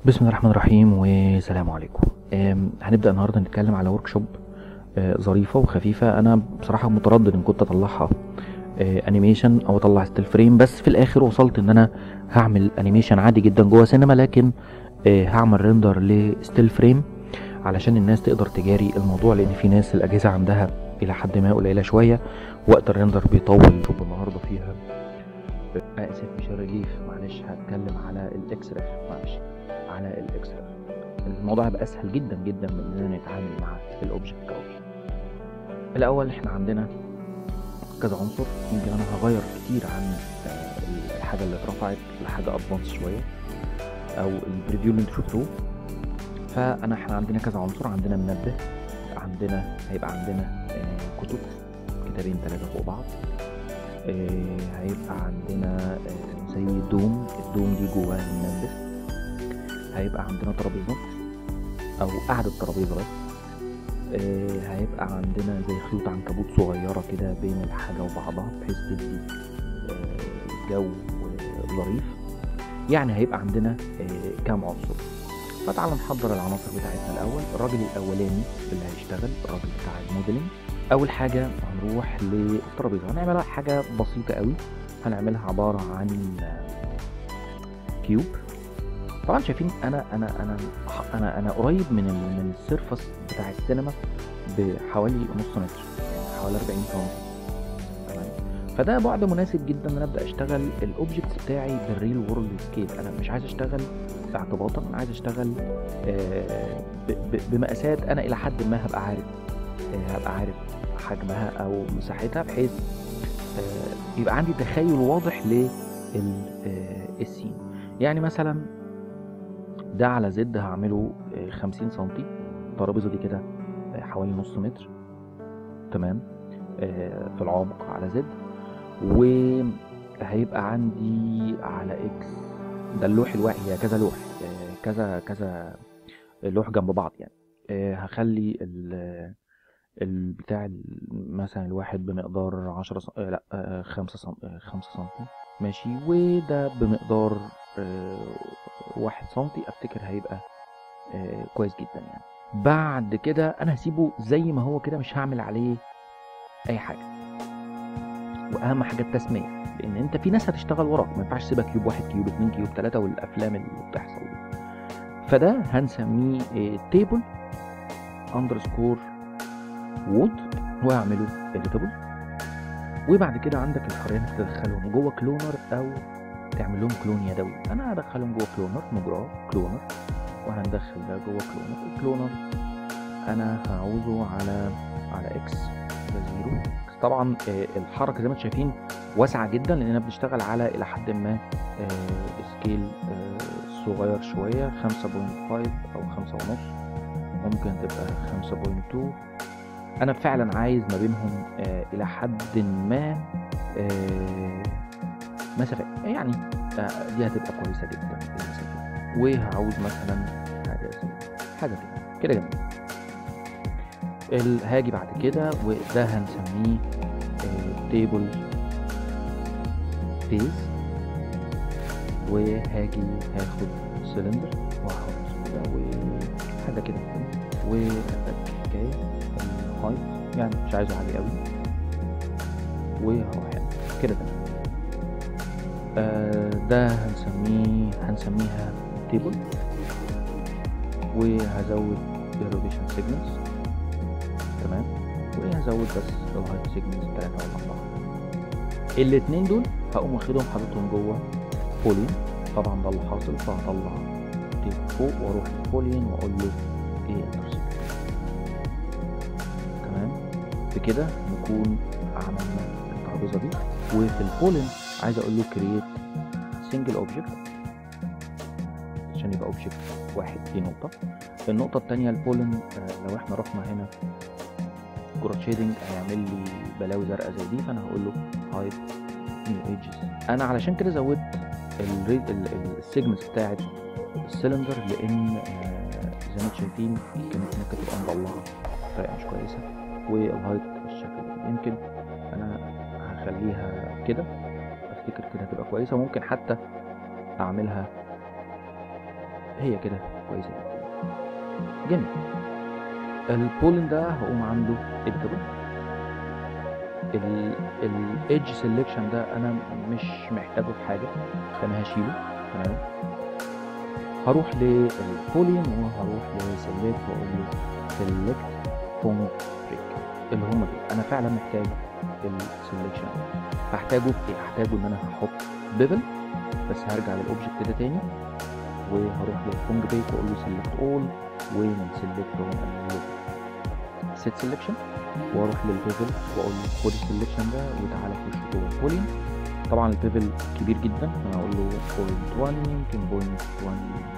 بسم الله الرحمن الرحيم والسلام عليكم آم، هنبدأ النهاردة نتكلم على ورك شوب ظريفة وخفيفة أنا بصراحة متردد إن كنت أطلعها آه، أنيميشن أو أطلع ستيل فريم بس في الآخر وصلت إن أنا هعمل أنيميشن عادي جدا جوه سينما لكن آه، هعمل ريندر لستيل فريم علشان الناس تقدر تجاري الموضوع لأن في ناس الأجهزة عندها إلى حد ما قليلة شوية وقت الريندر بيطول شوف النهاردة فيها آه، آسف مش الريليف معلش هتكلم على الإكس ريف معلش على الاكس الموضوع هيبقى اسهل جدا جدا من اننا نتعامل مع الاوبجكت كاوبجكت الاول احنا عندنا كذا عنصر يمكن انا هغير كتير عن آه، الحاجه اللي اترفعت لحاجه ادفانس شويه او البريفيو اللي انتوا شفتوه فانا احنا عندنا كذا عنصر عندنا منبه عندنا هيبقى عندنا آه، كتب كتابين ثلاثه فوق بعض آه، هيبقى عندنا آه، زي دوم الدوم دي جواه المنبه هيبقى عندنا ترابيزات او قعدة ترابيزة بس آه، هيبقى عندنا زي خيوط عنكبوت صغيرة كده بين الحاجة وبعضها بحيث تدي آه، جو آه، ظريف يعني هيبقى عندنا آه، كام عنصر فتعال نحضر العناصر بتاعتنا الاول الراجل الاولاني اللي هيشتغل الراجل بتاع الموديلنج اول حاجة هنروح للترابيزة هنعملها حاجة بسيطة قوي هنعملها عبارة عن آه، كيوب طبعا شايفين انا انا انا انا انا قريب من ال من السيرفس بتاع السينما بحوالي نص متر يعني حوالي 40 سم تمام فده بعد مناسب جدا ان انا ابدا اشتغل الاوبجكتس بتاعي بالريل وورلد سكيل انا مش عايز اشتغل اعتباطا انا عايز اشتغل آه، ب- ب- بمقاسات انا الى حد ما هبقى عارف آه، هبقى عارف حجمها او مساحتها بحيث آه، يبقى عندي تخيل واضح للسين يعني مثلا ده على زد هعمله آه، 50 سنتي الترابيزه دي كده آه، حوالي نص متر تمام آه، في العمق على زد وهيبقى عندي على اكس ده اللوح الواحد هي كذا لوح آه، كذا كذا لوح جنب بعض يعني آه، هخلي ال البتاع ال- مثلا الواحد بمقدار 10 سم... آه، لا 5 سم 5 سم ماشي وده بمقدار آه، واحد سنتي افتكر هيبقى آه، كويس جدا يعني بعد كده انا هسيبه زي ما هو كده مش هعمل عليه اي حاجه واهم حاجه التسميه لان انت في ناس هتشتغل وراك ما ينفعش تسيبها كيوب واحد كيوب اتنين كيوب تلاته والافلام اللي بتحصل دي فده هنسميه تيبل اندرسكور وود وهعمله اديتابل وبعد كده عندك الحريه انك تدخلهم جوه كلونر او تعمل لهم كلون يدوي انا هدخلهم جوه كلونر مجراه كلونر وهندخل ده جوه كلونر الكلونر انا هعوزه على على اكس ده زيرو طبعا آه، الحركه زي ما انتم شايفين واسعه جدا لاننا بنشتغل على الى حد ما آه، سكيل آه، صغير شويه 5.5 او 5 ونص ممكن تبقى 5.2 انا فعلا عايز ما بينهم آه، الى حد ما آه، مسافات يعني آه، دي هتبقى كويسه جدا المسافات وهعوز مثلا حاجه زي حاجه كده كده جميل ال- هاجي بعد كده وده هنسميه تيبل بيز وهاجي هاخد سلندر وهحط كده وحاجه كده وحكايه الهايت يعني مش عايزه عالي قوي وهروح هنا كده تمام آه، ده هنسميه هنسميها تيبل وهزود الروتيشن سيجمنتس تمام وهزود بس الهايت سيجمنتس 3 ولا 4 الاتنين دول هقوم واخدهم حاططهم جوه بولين طبعا ده اللي حاصل فهطلع تيب فوق واروح للبولين واقول له ايه انترسكت تمام بكده نكون عملنا الترابيزه دي وفي البولين عايز اقول له كرييت سنجل اوبجكت عشان يبقى اوبجكت واحد دي نقطه النقطه الثانيه البولين آه، لو احنا رحنا هنا جراد شيدنج هيعمل لي بلاوي زرقاء زي دي فانا هقول له هايد نيو ايدجز انا علشان كده زودت السيجمنتس بتاعت السلندر لان آه، زي ما انتم شايفين كانت ممكن تبقى مضلعه بطريقه مش كويسه والهايت بالشكل ده يمكن انا هخليها كده افتكر كده هتبقى كويسه وممكن حتى اعملها هي كده كويسه جدا جميل البولن ده هقوم عنده editable الايدج سيلكشن ده انا مش محتاجه في حاجه فانا هشيله تمام هروح للبولين وهروح لسيلكت واقول له سيلكت فونج بريك اللي هم دول انا فعلا محتاج السيلكشن هحتاجه في ايه هحتاجه ان انا هحط بيفل بس هرجع للاوبجكت ده تاني وهروح للفونج بريك واقول له سيلكت اول ومن سيلكت اقول له سيت سيلكشن واروح للبيفل واقول له خد السيلكشن ده وتعالى خش جوه البولين طبعا البيفل كبير جدا انا هقول له بوينت 1 يمكن بوينت 1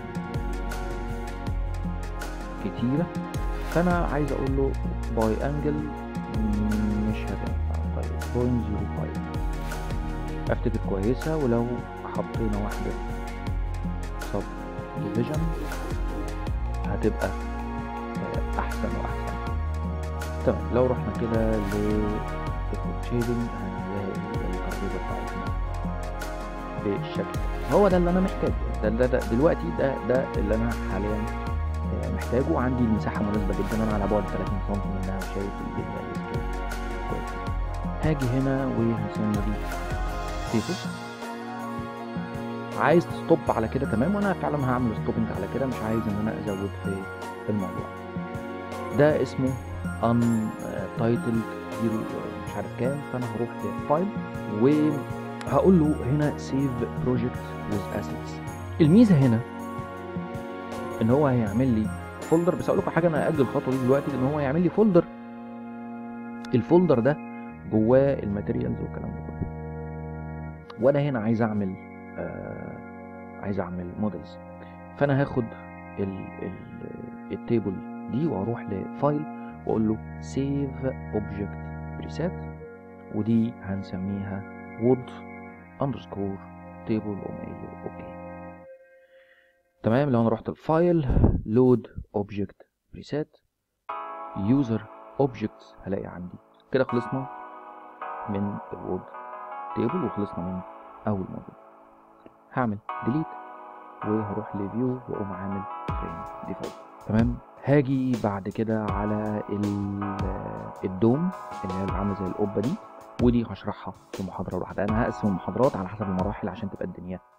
كتيرة فانا عايز اقول له باي انجل مش هتنفع طيب بوينت 05 افتكر كويسة ولو حطينا واحدة سب ديفيجن هتبقى احسن واحسن تمام لو رحنا كده ل شيدنج هنلاقي الترابيزه بتاعتنا بالشكل هو ده اللي انا محتاجه ده, ده, ده دلوقتي ده ده اللي انا حاليا محتاجه عندي المساحه مناسبه جدا انا على بعد 30 سم منها وشايف الدنيا كويس هاجي هنا وهسمي دي تيبل عايز تستوب على كده تمام وانا فعلا هعمل ستوبنج على كده مش عايز ان انا ازود في الموضوع ده اسمه ان تايتل زيرو مش عارف كام فانا هروح لفايل وهقول له هنا سيف بروجكت ويز اسيتس الميزه هنا ان هو هيعمل لي فولدر بس اقول لكم حاجه انا هاجل الخطوه دي دلوقتي ان هو هيعمل لي فولدر الفولدر ده جواه الماتيريالز والكلام ده كله وانا هنا عايز اعمل آه عايز اعمل موديلز فانا هاخد ال ال التيبل دي واروح لفايل واقول له سيف اوبجكت بريسيت ودي هنسميها وود اندرسكور تيبل واقوم قايل له اوكي تمام لو انا رحت الفايل لود اوبجكت بريسيت يوزر اوبجكتس هلاقي عندي كده خلصنا من الوود تيبل وخلصنا من اول موديل هعمل ديليت وهروح لفيو واقوم عامل فريم ديفولت تمام هاجي بعد كده على الدوم اللي هي عامله زي القبه دي ودي هشرحها في محاضره لوحدها انا هقسم المحاضرات على حسب المراحل عشان تبقى الدنيا